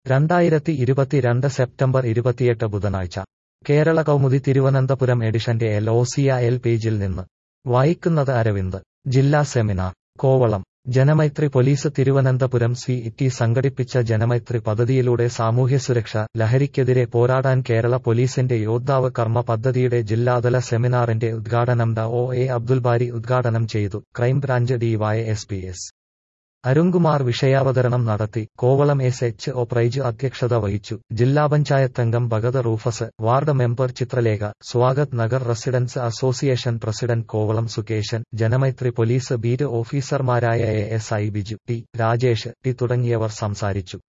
രണ്ടായിരത്തി ഇരുപത്തിരണ്ട് സെപ്റ്റംബർ ഇരുപത്തിയെട്ട് ബുധനാഴ്ച കേരള കൗമുദി തിരുവനന്തപുരം എഡിഷന്റെ എൽ ഒ സിയ എൽ പേജിൽ നിന്ന് വായിക്കുന്നത് അരവിന്ദ് ജില്ലാ seminar Kovalam Janamaithri police Thiruvananthapuram C T സംഘടിപ്പിച്ച ജനമൈത്രി പദ്ധതിയിലൂടെ സാമൂഹ്യസുരക്ഷ ലഹരിക്കെതിരെ പോരാടാൻ കേരള പോലീസിന്റെ യോദ്ധാവ് കർമ്മ പദ്ധതിയുടെ ജില്ലാതല സെമിനാറിന്റെ ഉദ്ഘാടനം ഡ ഒ എ അബ്ദുൽബാരി ഉദ്ഘാടനം ചെയ്തു crime branch DY S P S Arunkumar വിഷയാവതരണം നടത്തി Kovalam S H O Praij അധ്യക്ഷത വഹിച്ചു ജില്ലാ പഞ്ചായത്ത് അംഗം Bhagat Rufus ward member Chithralekha Swagath Nagar residence association president Kovalam Sukesan Janamaithri police beat ഓഫീസർമാരായ A S I Biju T Rajesh T തുടങ്ങിയവർ സംസാരിച്ചു